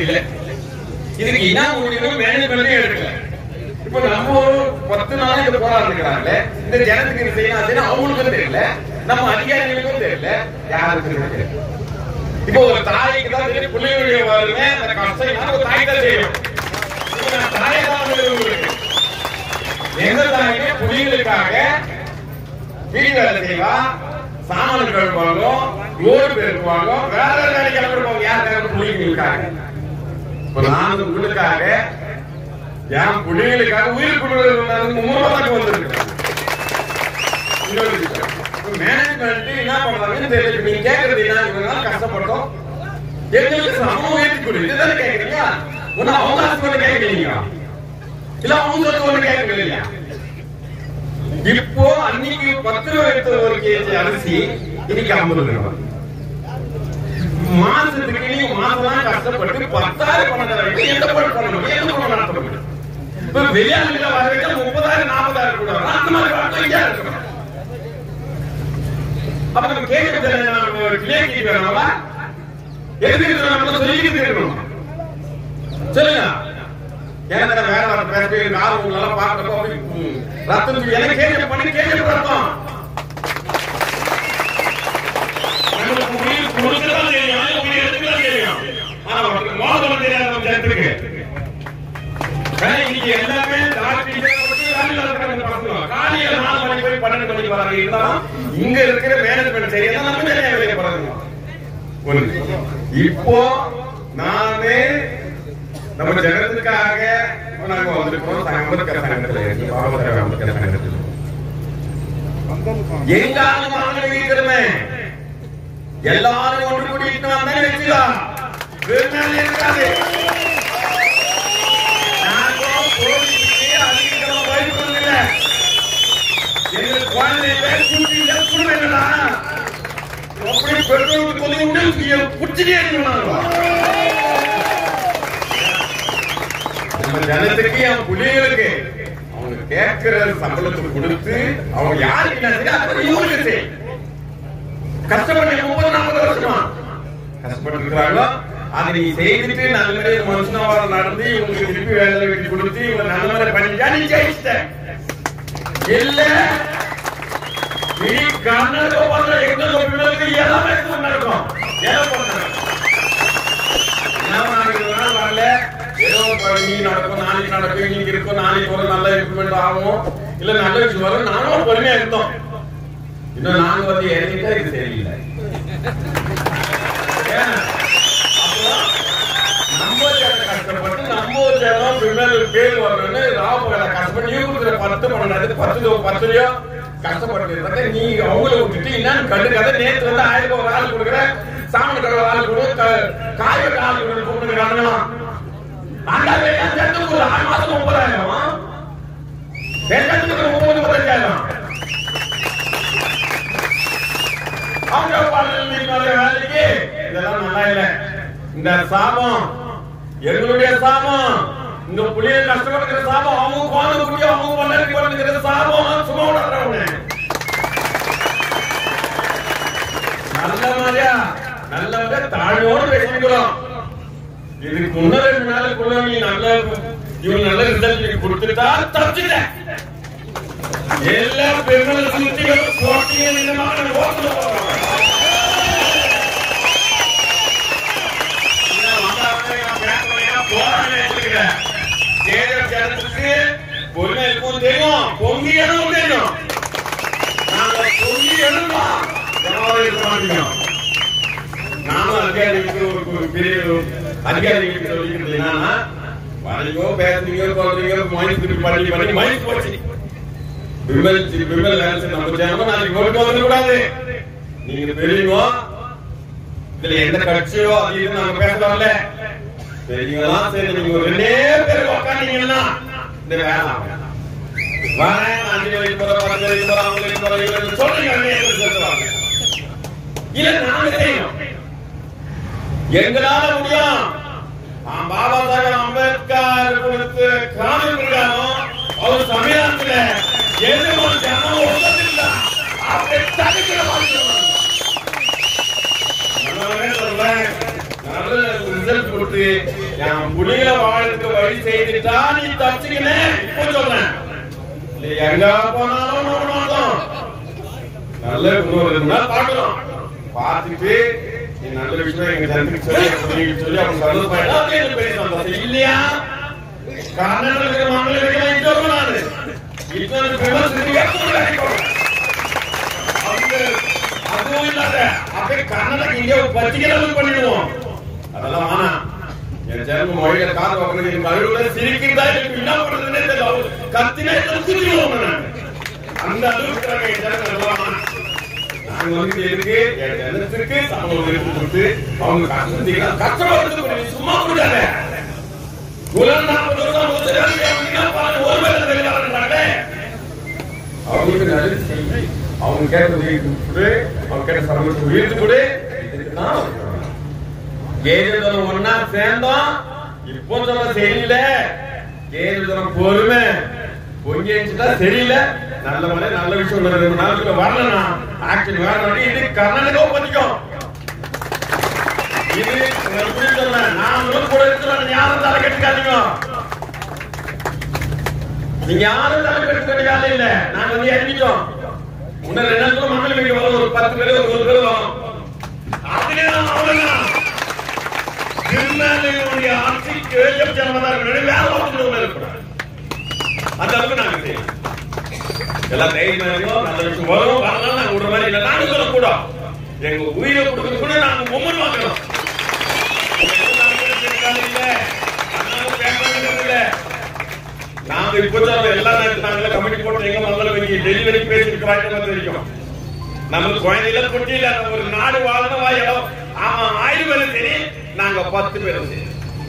இல்ல இதுக்கு என்ன முடிவு மேனேஜ்மெண்டே எடுக்கல இப்ப நம்ம ஒரு பத்து நாள் இந்த போராட்டம் இருக்கிறாங்களே இந்த ஜனத்துக்கு இது செய்யணும் அதுன்னு அவங்களுக்கும் தெரியல நம்ம அதிகாரிகளுக்கும் தெரியல யாருக்கும் தெரியல இப்போ ஒரு தாய்க்கு தான் தெரியும் பிள்ளைகளுடைய வருமே அந்த கஷ்டம் ஒரு தாய் தான் தெரியும் இப்ப நான் தாயை தான் சொல்லுவேன் உங்களுக்கு. எங்க தாய்க்கு புலிகளுக்காக வீட்டு வேலை செய்வா சாமான் கழுவாங்க லோடு பெருக்குவாங்க வேற வேற வேலைக்கு கிளம்பிடுவாங்க யார் யாரும் புலிகளுக்காக இப்ப நான் உங்களுக்காக என் புலிகளுக்காக உயிர் கொடுக்கிறது மும்முரமாக வந்திருக்கேன் மேனேஜ்மெண்ட் என்ன பண்றாங்கன்னு தெரியல நீங்க கேக்குறது என்ன இவ்வளவு நாள் கஷ்டப்பட்டோம் எங்களுக்கு சமம் உயர்த்தி கொடு இதுதானே கேக்குறீங்க ஒண்ணு அவங்க ஹஸ்பண்ட் கேட்கலீங்க இல்ல அவங்க சொத்து ஒண்ணு கேட்கல இல்லையா இப்போ அன்னைக்கு பத்து ரூபாய் எடுத்த ஒரு கேஜி அரிசி இன்னைக்கு ஐம்பது ரூபாய் மாசத்துக்கு நீ மாசம் கஷ்டப்பட்டு பத்தாயிரம் பணத்தை எந்த போட்டு பண்ண முடியும் எந்த போட்டு நடத்த முடியும் இப்ப வெளியாளுல வர வைக்க முப்பதாயிரம் நாற்பதாயிரம் கூட வரும். அந்த மாதிரி வாழ்க்கை இங்கே இருக்கணும் அப்ப நம்ம கேட்கறது கிளியர் கேட்டு வேணாமா எதுக்கு இது நம்ம சொல்லிக்கிட்டு இருக்கணும் சொல்லுங்க ஏன்னா வேற வர பேச நாலு உங்களெல்லாம் பார்க்கப்போ அப்படி, ம், ரத்தம் எனக்கு கேள்வி பண்ணி கேள்வி ரத்தம் நம்மளுக்கு உயிர் கொடுக்கதான் தெரியும் உயிர் எடுக்கலாம் தெரியும் ஆனா அவருக்கு மோதல் தெரியாது நம்ம ஜனத்துக்கு ஆனா இன்னைக்கு எல்லாமே டாக்டர் பத்தி வேலையில இருக்காங்க பசங்க காலையில நாலு மணி போய் பன்னெண்டு மணிக்கு வராங்க இருந்தாலும் இங்க இருக்கிற மேனேஜ்மெண்ட் சரியா நம்ம தனியா வேலையை பாருங்க ஒண்ணு இப்போ நானே நம்ம ஜனத்துக்காக நாங்க வந்திருக்கிறோம் அம்பேத்கர் சங்கத்துல இருக்கு பாபா அம்பேத்கர் சங்கத்துல எங்காலும் வாங்க வீக்கிறமே எல்லாரும் ஒன்று கூட்டிட்டு வந்தா வச்சுக்கலாம் வெறும் இருக்காது நாங்க போலீஸுக்கு அதிகம் பயப்படுறதில்ல எங்க குழந்தைகளை கூட்டி குடும்பங்களா அப்படி பெட்ரோல் கொதி விட்டு புடிச்சிட்டே நம்ம ஜனத்துக்கு என் புலிகளுக்கு அவங்க கேட்கிற சம்பளத்தை கொடுத்து அவங்க யாருக்கு என்ன செய்ய அதை இவங்களுக்கு செய் கஷ்டப்பட்டு முப்பது நாற்பது வருஷமா கஷ்டப்பட்டு இருக்கிறாங்களோ அதை நீ செய்துட்டு நல்ல மனுஷனாவாத நடந்து இவங்களுக்கு திருப்பி வேலை வெட்டி கொடுத்து இவங்க நல்ல மாதிரி பண்ணிட்டா நீ ஜெயிச்சிட்ட இல்ல நீ கண்ணதோ பண்ற எங்க பிள்ளைகளுக்கு எல்லாமே நடக்கும் ஏதோ பண்றாங்க நாளைக்கு ஒரு நாள் வரல ஏதோ இப்ப நீ நடக்கும் நாளைக்கு நடக்கும் இன்னைக்கு இருக்கும் நாளைக்கு ஒரு நல்ல இம்ப்ளிமெண்ட் ஆகும் இல்ல நல்ல விஷயம் வரும் நானும் பொறுமையா இருந்தோம் இன்னும் நாங்க வந்து இறங்கிட்டா இது சரியில்லை ஏன்? அப்போ நம்ம ஜனம் கஷ்டப்பட்டு நம்ம ஜனம் பின்னல் பேர் வரணும்னு ராமகளை கஷ்டப்பட்டு நீ கொடுக்குற பத்து மணி நேரத்துக்கு பத்து பத்துலயோ கஷ்டப்பட்டு இருந்தாக்க நீ அவங்கள விட்டுட்டு என்னன்னு கண்டுக்காத நேத்து வந்து ஆயிரம் ஒரு ஆள் கொடுக்குற சாமி கடை ஒரு ஆள் கொடு க- காய் வெட்ட ஆள் கொடு கூப்பிட்டு காரணம் அந்த வேலையை சேர்த்து ஒரு ஆறு மாசம் முப்பதாயிரம் சேர்த்து முப்பது முப்பத்தஞ்சாயிரம் அவங்க பாடல் இன்னொரு வேலைக்கு இதெல்லாம் நல்லா இல்ல இந்த சாபம் எங்களுடைய சாபம் இந்த புளிய கஷ்டப்படுகிற சாபம் அவங்க குழந்தை குட்டி அவங்க பல்லருக்கு பண்ணுகிற சாபம் சும்மா விடுறவங்க நல்ல மாதிரியா நல்ல தாழ்வோடு பேசிக்கிறோம் இதுக்கு முன்ன ரெண்டு நாளுக்குள்ள நீ நல்ல இவங்க நல்ல ரிசல்ட் நீ கொடுத்துட்டா தப்பிச்சுட்ட எல்லா பெண்கள் சுத்திகள் போட்டியும் இந்த மாதிரி ஓட்டு பொறுமை இருக்கும் தெரியும் பொங்கி எழுதும் தெரியும் நாங்க பொங்கி எழுதுவோம் யாரும் இருக்க மாட்டீங்க நானும் அதிகாரிகளுக்கு ஒரு ஒரு பெரிய அதிகாரிகளுக்கு சொல்லிக்கிறது என்னன்னா வரீங்க பேசுறீங்க சொல்றீங்க மைண்ட் திருப்பி பண்ணி பண்ணி மைண்ட் போச்சு விமல் சி- விமல் வேலை நம்ம ஜனமும் நாளைக்கு ஓட்டு வந்துட கூடாது நீங்க பெரியவங்க இதுல எந்த கட்சியோ அது இது நாங்க பேசுறோம்ல பெரியவங்களா சரி நீங்க ஒரு ரெண்டே பேர் உட்காந்தீங்கன்னா இந்த வேலை ஆகும். வரேன் அஞ்சு வரைக்கும் போற பத்து வரைக்கும் போற அவங்க வரைக்கும் போற இவங்க வரைக்கும் சொல்றீங்க உடனே எங்களுக்கு சொல்லுவாங்க இல்ல நாங்க செய்யணும் எங்களால முடியும் ஆ, பாபா சாஹேப் அம்பேத்கர் கொடுத்த காணும் இருக்கானோ அவர் சமயத்துல எது ஒரு ஜனம் ஒன்றதில்ல அப்படி தடுக்கிற மாதிரி நல்ல ரிசல்ட் கொடுத்து என் புலிகளை வாழ்க்கை வழி செய்துட்டா நீ தப்பிச்சுக்கினே இப்போ சொல்றேன் நீ எங்க போனாலும் நம்ம மாட்டோம் நல்ல ஒரு ரெண்டு நாள் பார்க்கலாம் பார்த்துட்டு நீ நல்ல விஷயம் எங்க ஜனத்துக்கு சொல்லி எங்க பிள்ளைங்களுக்கு சொல்லி அவங்க சந்தோஷப்பட்டா அது எனக்கு பெரிய சந்தோஷம் இல்லையா கர்நாடக இருக்கிற மக்களை வைக்கலாம் இது வரும் நானு இது வந்து விமர்சனத்துக்கு ஏற்பட நினைக்கிறோம். அவங்க அதுவும் இல்லாத அப்படியே கர்நாடக இந்தியாவை பத்திக்கிற அளவுக்கு பண்ணிடுவோம் அதெல்லாம் வேணாம் என் ஜென்ம மொழியில காது வைக்கணும் என் அழுவுல சிரிக்கிறதா எனக்கு என்ன பண்றதுன்னே தெரியல அவங்க கத்தினா எல்லாம் சிரிக்கிறோம் நான் அந்த அளவுக்கு இருக்கிறாங்க என் ஜனங்க எல்லாம் வேணாம். நாங்க வந்து எதுக்கு என் ஜனத்திற்கு சமூகம் எடுத்து கொடுத்து அவங்க கஷ்டம் கஷ்டப்படுறது சும்மா கூடாது உலகம் நாற்பது வருஷம் முப்பது வருஷம் அவங்க பாருங்க, ஒரு வேலை வெளியாடுறாங்களே அவங்களுக்கு நல்லது செஞ்சு அவங்க கேட்ட உயிருக்கு கொடு அவங்க கேட்ட சமூகத்துக்கு உயிர்த்து கொடு இதுக்குதான் கேஜிதரம் ஒன்னா சேர்ந்தோம் இப்போ சொல்ல சரியில்லை கேஜிதரம் பொறுமை பொங்கிச்சுட்டா சரியில்லை நல்ல மழை நல்ல விஷயம் ஒரு ரெண்டு நாளுக்கு வரலனா ஆக்ஷன் வேணும் இது கர்நாடகா பத்திக்கும் இது உங்களுக்கு புரியுது சொல்றேன். நாமளும் கூட இருக்கிறோம் யாரும் தலை கட்டுக்காதீங்க நீங்க யாரும் தலை கட்டுக்க வேண்டிய வேலை இல்ல நாங்க வந்து இறங்கிட்டோம் இன்னும் ரெண்டு நாளுக்குள்ள மக்கள் இங்க வரும் ஒரு பத்து பேர் ஒரு நூறு பேர் வரும் அதுலயே நான் அவ்வளவுதான் திருநெல்வேலியுடைய ஆட்சி கேள்வி ஜனமதா இருக்கணும் வேற ஒருத்தர் இருக்கக்கூடாது அந்த அளவுக்கு நாங்க செய்யணும் எல்லாம் தைரியமா இருக்கோம் நல்ல விஷயம் வரும் வரலாம் நாங்க விடுற மாதிரி இல்லை நாங்க சொல்லக்கூடாது எங்க உயிரை கொடுக்கறது கூட நாங்க மும்மன் வாங்கணும் நாங்க இப்போ எல்லா நேரத்துல நாங்களே கமிட்டி போட்டு எங்க முதல்ல வைக்க டெலிவரி பேசிருக்கிறாங்க தெரியும் நமக்கு குழந்தைகள குட்டி இல்ல நம்ம ஒரு நாடு வாழணும் இடம் ஆமா ஆயிரம் பேரும் சரி நாங்க பத்து பேரும் சரி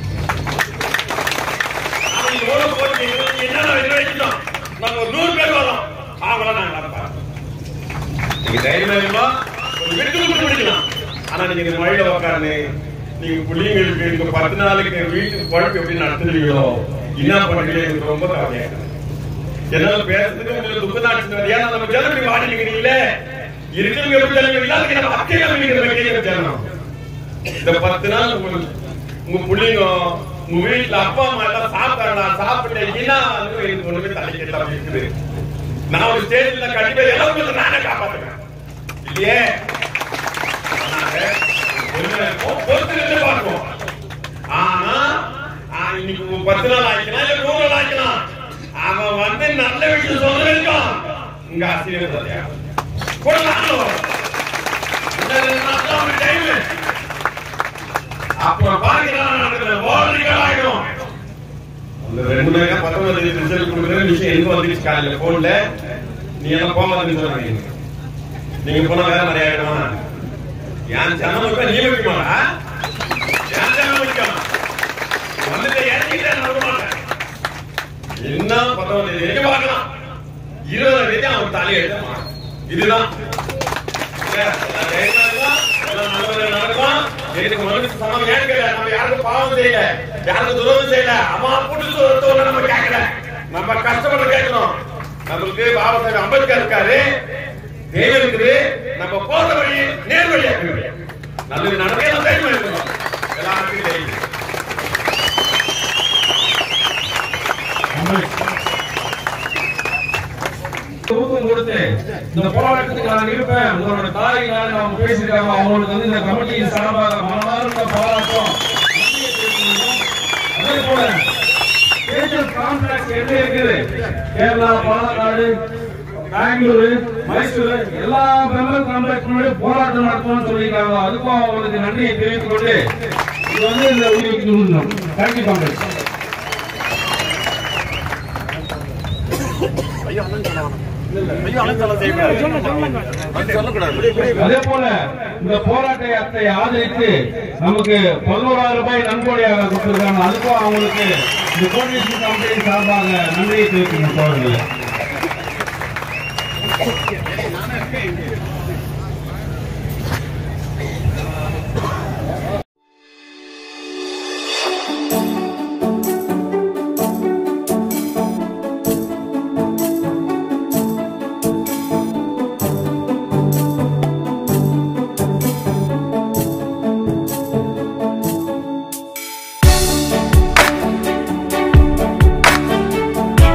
அவங்க எவ்வளவு போட்டு என்னென்ன வைக்கணும் நாங்க ஒரு நூறு பேர் வரோம் அவங்கள நாங்க நடப்பாங்க நீங்க தைரியமா இருக்குமா ஒரு விட்டு விட்டு பிடிக்கலாம் ஆனா நீங்க இந்த வழியில உட்காருன்னு நீங்க பிள்ளைங்களுக்கு இந்த பத்து நாளைக்கு வீட்டுக்கு பழப்பு எப்படி நடத்துறீங்களோ என்ன பண்றீங்களோ எனக்கு ரொம்ப கவலையா இருக்கு. என்னால பேசுறதுக்கு உங்களுக்கு துக்க நாட்டு ஏன்னா நம்ம ஜனவரி வாடி நிக்கிறீங்களே இருக்கிறவங்க எப்படி ஜனங்க இல்லாத நம்ம அக்கையா நிக்கிற கேட்கிற ஜனம் இந்த பத்து நாள் உங்களுக்கு உங்க பிள்ளைங்க உங்க வீட்டுல அப்பா அம்மா எல்லாம் சாப்பிட்டாங்களா சாப்பிட்டீங்கன்னா எனக்கு ஒண்ணுமே தலைக்கு இருக்குது நான் ஒரு ஸ்டேஜ்ல கண்டிப்பா எல்லாரும் நானே காப்பாத்துறேன் இல்லையே அதனால பொறுமையா இருப்போம், பொறுத்திருந்து பார்ப்போம். ஆனா ஆ, இன்னைக்கு ஒரு பத்து நாள் ஆயிக்கலாம் இல்ல நூறு நாள் ஆயிக்கலாம் அவன் வந்து நல்ல விஷயம் சொல்ல வரைக்கும் இங்க ஆசிரியர் சொல்லியா கொள்ளலாம் இந்த ரெண்டு நாள் தான் அவனுக்கு time. அப்புறம் பாருங்க நடக்குது ஓடுறீங்க ஆகிடும் அந்த ரெண்டு மணி நேரம் பத்தொன்பது ரிசல்ட் கொடுக்குற விஷயம் எங்க வந்துருச்சு காலையில போன்ல நீ எல்லாம் போகாதுன்னு சொல்றாங்க நீங்க போனா வேற மாதிரி ஆயிடுமா என் ஜனம் இப்ப நீ வைக்க மாட்டா என் ஜனம் வைக்கும் வந்துட்டு இறங்கிட்டே நம்ப மாட்டேன் என்ன பத்தொன்பது எங்க பார்க்கலாம் இருபதாம் தேதி அவன் தலையை எடுத்தான் இதுதான் எல்லாம் தைரியமா இருக்கலாம், எல்லாம் நல்லபடியா நடக்கும். எனக்கு மனுஷன் சமம் ஏன் கேட்கல? நம்ம யாருக்கும் பாவம் செய்யல யாருக்கும் துரோகம் செய்யல அம்மா புட்டு சொல்ல நம்ம கேட்கல நம்ம கஷ்டப்பட்டு கேட்கணும் நம்மளுக்கு பாபா சாஹேப் அம்பேத்கர் இருக்காரு தெய்வம் இருக்குது நம்ம போற வழி நேர் வழியா இருக்குது நல்லது நடக்க எல்லாம் தைரியமா இருக்கணும் எல்லாருக்கும் தெரியும் ஊக்கம் கொடுத்து இந்த போராட்டத்துக்கு நான் இருப்பேன் உங்களோட தாய் நான் அவங்க பேசியிருக்காங்க அவங்களுக்கு வந்து இந்த கமிட்டியின் சார்பாக மனமார்ந்த பாராட்டம் நன்றியை தெரிவித்துக்கிறோம். அதே போல தேர்தல் காம்ப்ளெக்ஸ் எங்க இருக்குது கேரளா பாலக்காடு பெங்களூரு மைசூரு எல்லா மெம்பர் காம்ப்ளெக்ஸ் முன்னாடி போராட்டம் நடத்தணும்னு சொல்லியிருக்காங்க அதுக்கும் அவங்களுக்கு நன்றியை தெரிவித்துக் கொண்டு இது வந்து இந்த உயிருக்கு தேங்க்யூ காம்ப்ளெக்ஸ் அதே போல இந்த போராட்டத்தை ஆதரித்து நமக்கு பதினோராயிரம் ரூபாய் நன்கொடையாக கொடுத்திருக்காங்க அதுக்கும் அவங்களுக்கு இந்த கோஆர்டினேஷன் கமிட்டி சார்பாக நன்றியை தெரிவித்துக் தோழர்களே